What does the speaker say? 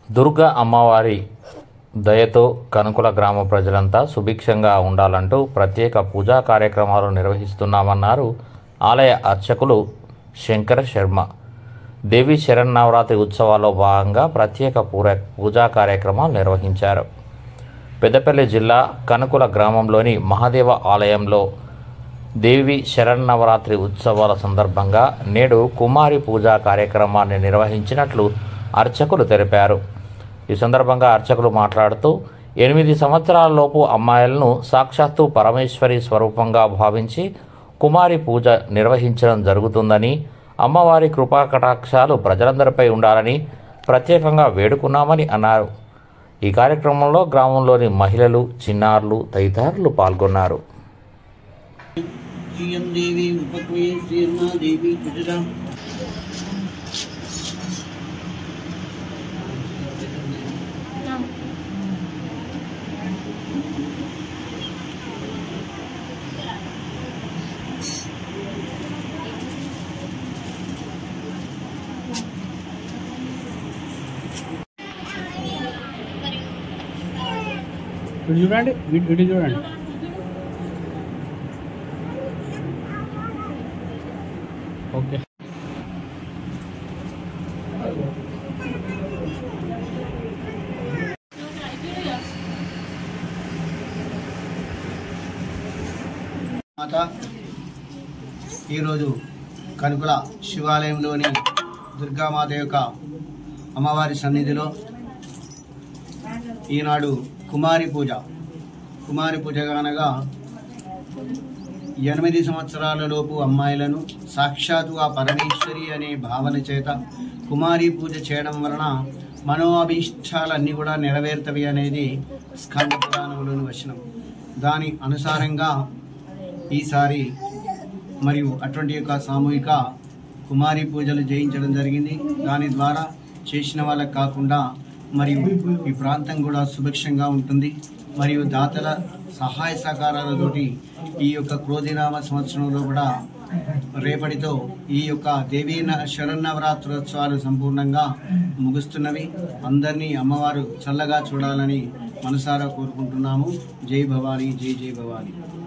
దుర్గా అమ్మవారి దయతో కనుకుల గ్రామ ప్రజలంతా సుభిక్షంగా ఉండాలంటూ ప్రత్యేక పూజా కార్యక్రమాలు నిర్వహిస్తున్నామన్నారు ఆలయ అర్చకులు శంకర శర్మ దేవి శరన్నవరాత్రి ఉత్సవాల్లో భాగంగా ప్రత్యేక పూర పూజా కార్యక్రమాలు నిర్వహించారు పెద్దపల్లి జిల్లా కనుకుల గ్రామంలోని మహాదేవ ఆలయంలో దేవి శరన్నవరాత్రి ఉత్సవాల సందర్భంగా నేడు కుమారి పూజా కార్యక్రమాన్ని నిర్వహించినట్లు అర్చకులు తెలిపారు ఈ సందర్భంగా అర్చకులు మాట్లాడుతూ ఎనిమిది సంవత్సరాల లోపు అమ్మాయిలను సాక్షాత్తు పరమేశ్వరి స్వరూపంగా భావించి కుమారి పూజ నిర్వహించడం జరుగుతుందని అమ్మవారి కృపా కటాక్షాలు ప్రజలందరిపై ఉండాలని ప్రత్యేకంగా వేడుకున్నామని అన్నారు ఈ కార్యక్రమంలో గ్రామంలోని మహిళలు చిన్నారులు తదితరులు పాల్గొన్నారు శ్రీయం దేవి ఉపక్వే శ్రీర్మా దేవి కుజరాం ఇటు చూడండి ఇటు ఇటు చూడండి ఓకే మాత ఈరోజు కనుకుల శివాలయంలోని దుర్గామాత యొక్క అమ్మవారి సన్నిధిలో ఈనాడు కుమారి పూజ కుమారి పూజ అనగా ఎనిమిది సంవత్సరాల లోపు అమ్మాయిలను సాక్షాత్తు ఆ పరమేశ్వరి అనే భావన చేత కుమారి పూజ చేయడం వలన మనోభీష్టాలన్నీ కూడా నెరవేరుతవి అనేది స్కంద పురాణంలోని వచనం దాని అనుసారంగా ఈసారి మరియు అటువంటి యొక్క సామూహిక కుమారి పూజలు చేయించడం జరిగింది దాని ద్వారా చేసిన వాళ్ళకి కాకుండా మరియు ఈ ప్రాంతం కూడా సుభిక్షంగా ఉంటుంది మరియు దాతల సహాయ సహకారాలతోటి ఈ యొక్క క్రోధినామ సంవత్సరంలో కూడా రేపటితో ఈ యొక్క దేవీ న- శరన్నవరాత్రోత్సవాలు సంపూర్ణంగా ముగుస్తున్నవి అందరినీ అమ్మవారు చల్లగా చూడాలని మనసారా కోరుకుంటున్నాము జై భవానీ జై జై భవానీ